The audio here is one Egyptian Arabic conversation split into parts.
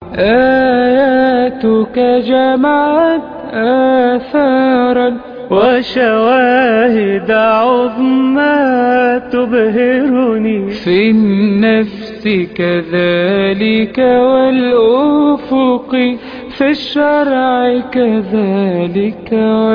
آياتك جمعت آثارا وشواهد عظمى تبهرني في النفس كذلك والأفق في الشرع كذلك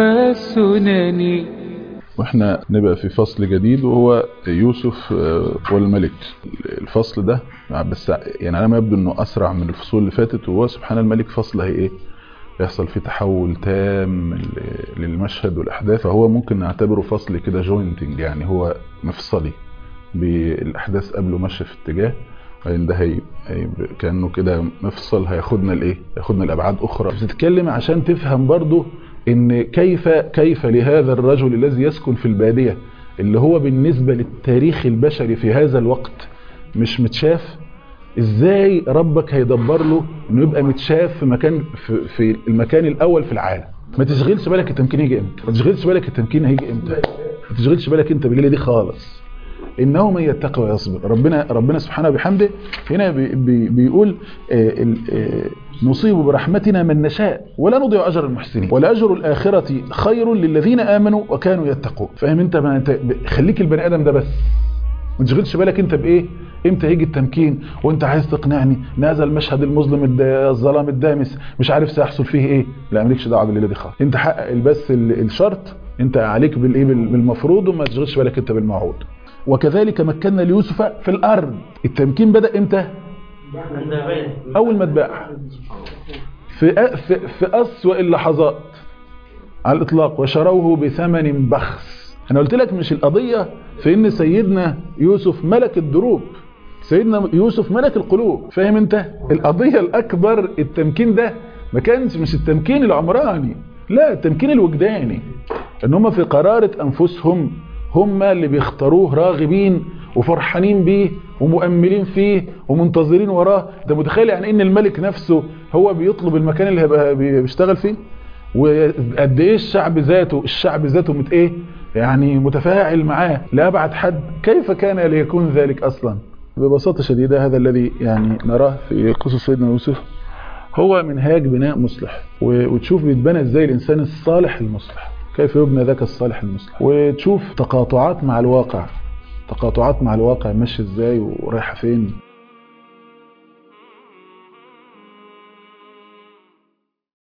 والسنن واحنا نبقى في فصل جديد وهو يوسف والملك الفصل ده بس يعني على ما يبدو انه اسرع من الفصول اللي فاتت وهو سبحان الملك فصل هي ايه يحصل فيه تحول تام للمشهد والاحداث فهو ممكن نعتبره فصل كده جوينتنج يعني هو مفصلي بالاحداث قبله ماشيه في اتجاه وبعدين ده هي كانه كده مفصل هياخدنا لايه ياخدنا لابعاد اخرى بتتكلم عشان تفهم برضو ان كيف كيف لهذا الرجل الذي يسكن في الباديه اللي هو بالنسبه للتاريخ البشري في هذا الوقت مش متشاف ازاي ربك هيدبر له انه يبقى متشاف في مكان في, في المكان الاول في العالم ما تشغلش بالك التمكين هيجي امتى ما تشغلش بالك التمكين هيجي امتى ما تشغلش بالك انت بالليله دي خالص انه من يتقي ويصبر ربنا ربنا سبحانه وبحمده هنا بي بي بيقول آآ آآ نصيب برحمتنا من نشاء ولا نضيع اجر المحسنين ولاجر الاخره خير للذين امنوا وكانوا يتقون فاهم انت ما انت خليك البني ادم ده بس ما تشغلش بالك انت بايه امتى هيجي التمكين وانت عايز تقنعني ان هذا المشهد المظلم الظلام الدامس مش عارف سيحصل فيه ايه لا مالكش دعوه بالليله دي خالص انت حقق بس الشرط انت عليك بالايه بالمفروض وما تشغلش بالك انت بالموعود وكذلك مكنا ليوسف في الارض التمكين بدا امتى اول ما اتباع في في في اسوا اللحظات على الاطلاق وشروه بثمن بخس انا قلت لك مش القضيه في ان سيدنا يوسف ملك الدروب سيدنا يوسف ملك القلوب فاهم انت القضيه الاكبر التمكين ده ما كانش مش التمكين العمراني لا التمكين الوجداني ان هم في قراره انفسهم هم اللي بيختاروه راغبين وفرحانين بيه ومؤملين فيه ومنتظرين وراه انت متخيل يعني ان الملك نفسه هو بيطلب المكان اللي هيبقى بيشتغل فيه وقد ايه الشعب ذاته الشعب ذاته مت ايه يعني متفاعل معاه لابعد حد كيف كان ليكون ذلك اصلا ببساطه شديده هذا الذي يعني نراه في قصص سيدنا يوسف هو منهاج بناء مصلح وتشوف بيتبنى ازاي الانسان الصالح المصلح كيف يبنى ذاك الصالح المصلح وتشوف تقاطعات مع الواقع تقاطعات مع الواقع ماشيه ازاي ورايحه فين